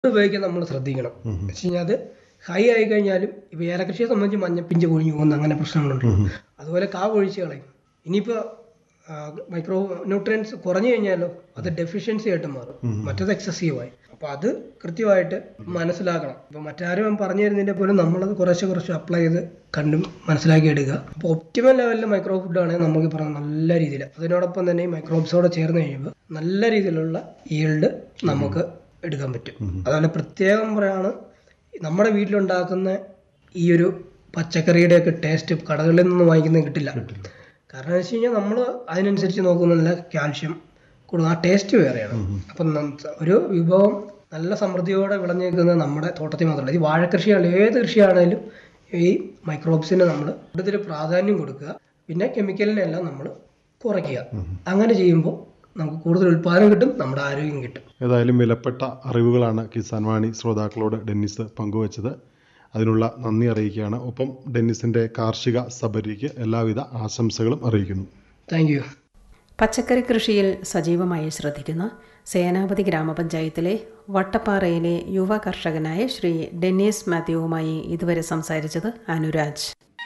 ഉപയോഗിക്കാൻ നമ്മൾ ശ്രദ്ധിക്കണം വെച്ച് കഴിഞ്ഞാൽ അത് ഹൈ ആയി കഴിഞ്ഞാലും ഇപ്പൊ ഏലകൃഷിയെ സംബന്ധിച്ച് മഞ്ഞപ്പിഞ്ച് കൊഴിഞ്ഞു പോകുന്ന അങ്ങനെ പ്രശ്നങ്ങളുണ്ട് അതുപോലെ കാ കൊഴിച്ച് കളയും ഇനിയിപ്പോ മൈക്രോ ന്യൂട്രിയൻസ് കുറഞ്ഞു കഴിഞ്ഞാലോ അത് ഡെഫിഷ്യൻസി ആയിട്ട് മാറും മറ്റത് എക്സസീവായി അപ്പൊ അത് കൃത്യമായിട്ട് മനസ്സിലാക്കണം ഇപ്പൊ മറ്റാരും പറഞ്ഞു തരുന്നതിന്റെ പോലും നമ്മളത് കുറേശ്ശെ കുറച്ച് അപ്ലൈ ചെയ്ത് കണ്ടും മനസ്സിലാക്കി എടുക്കുക അപ്പോൾ ഒപ്റ്റിമൽ ലെവലിൽ മൈക്രോ ഫുഡ് ആണെങ്കിൽ നമുക്ക് പറഞ്ഞ നല്ല രീതിയിൽ അതിനോടൊപ്പം തന്നെ ഈ മൈക്രോബ്സോടെ ചേർന്ന് കഴിയുമ്പോൾ നല്ല രീതിയിലുള്ള ഈൽഡ് നമുക്ക് എടുക്കാൻ പറ്റും അതുപോലെ പ്രത്യേകം പറയാണ് നമ്മുടെ വീട്ടിലുണ്ടാക്കുന്ന ഈ ഒരു പച്ചക്കറിയുടെ ഒക്കെ ടേസ്റ്റ് കടകളിൽ നിന്ന് വാങ്ങിക്കുന്നത് കിട്ടില്ല കാരണം എന്ന് വെച്ച് കഴിഞ്ഞാൽ നമ്മൾ അതിനനുസരിച്ച് നോക്കുന്നില്ല കാൽഷ്യം കൊടുക്കുക ആ ടേസ്റ്റ് വേറെയാണ് അപ്പം നം- ഒരു വിഭവം നല്ല സമൃദ്ധിയോടെ വിളഞ്ഞു നിൽക്കുന്നത് നമ്മുടെ തോട്ടത്തിൽ മാത്രമല്ല ഈ വാഴക്കൃഷിയാണെങ്കിലും ഏത് കൃഷിയാണെങ്കിലും ഈ മൈക്രോബ്സിന് നമ്മൾ കൂടുതൽ പ്രാധാന്യം കൊടുക്കുക പിന്നെ കെമിക്കലിനെല്ലാം നമ്മൾ കുറയ്ക്കുക അങ്ങനെ ചെയ്യുമ്പോൾ നമുക്ക് കൂടുതൽ ഉൽപ്പാദനം കിട്ടും നമ്മുടെ ആരോഗ്യം കിട്ടും ഏതായാലും വിലപ്പെട്ട അറിവുകളാണ് കിസാൻ വാണി ശ്രോതാക്കളോട് ഡെന്നിസ് പങ്കുവച്ചത് അതിനുള്ള നന്ദി അറിയിക്കുകയാണ് ഒപ്പം ഡെന്നിസിൻ്റെ കാർഷിക സബരിക്ക് എല്ലാവിധ ആശംസകളും അറിയിക്കുന്നു താങ്ക് യു പച്ചക്കറി കൃഷിയിൽ സജീവമായി ശ്രദ്ധിക്കുന്ന സേനാപതി ഗ്രാമപഞ്ചായത്തിലെ വട്ടപ്പാറയിലെ യുവ കർഷകനായ ശ്രീ ഡെന്നീസ് മാത്യുവുമായി ഇതുവരെ സംസാരിച്ചത് അനുരാജ്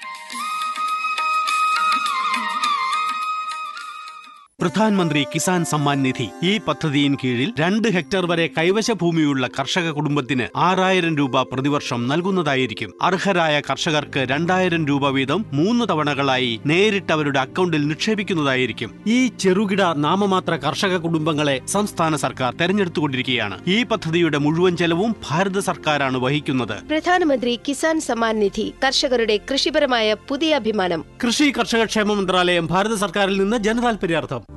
പ്രധാൻമന്ത്രി കിസാൻ സമ്മാൻ നിധി ഈ പദ്ധതിയിൻ കീഴിൽ രണ്ട് ഹെക്ടർ വരെ കൈവശ ഭൂമിയുള്ള കർഷക കുടുംബത്തിന് ആറായിരം രൂപ പ്രതിവർഷം നൽകുന്നതായിരിക്കും അർഹരായ കർഷകർക്ക് രണ്ടായിരം രൂപ വീതം മൂന്ന് തവണകളായി നേരിട്ട് അവരുടെ അക്കൗണ്ടിൽ നിക്ഷേപിക്കുന്നതായിരിക്കും ഈ ചെറുകിട നാമമാത്ര കർഷക കുടുംബങ്ങളെ സംസ്ഥാന സർക്കാർ തെരഞ്ഞെടുത്തുകൊണ്ടിരിക്കുകയാണ് ഈ പദ്ധതിയുടെ മുഴുവൻ ചെലവും ഭാരത സർക്കാരാണ് വഹിക്കുന്നത് പ്രധാനമന്ത്രി കിസാൻ സമ്മാൻ നിധി കർഷകരുടെ കൃഷിപരമായ പുതിയ അഭിമാനം കൃഷി കർഷക ക്ഷേമ മന്ത്രാലയം ഭാരത സർക്കാരിൽ നിന്ന് ജനതാൽപര്യാർത്ഥം